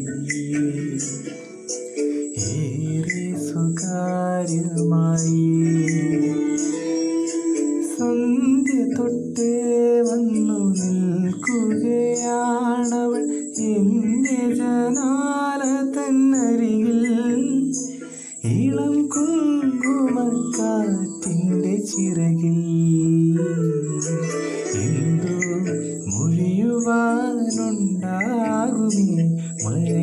ഏറെ സ്വകാര്യമായി സന്ധ്യ തൊട്ടേ വന്നു നിൽക്കുകയാണവൾ എൻ്റെ ജനാല തന്നരികിൽ ഇളം കുങ്കുമക്കാറ്റിൻ്റെ ചിറകിൽ എന്തോ മൊഴിയുവാനുണ്ടാകുമേ മഴ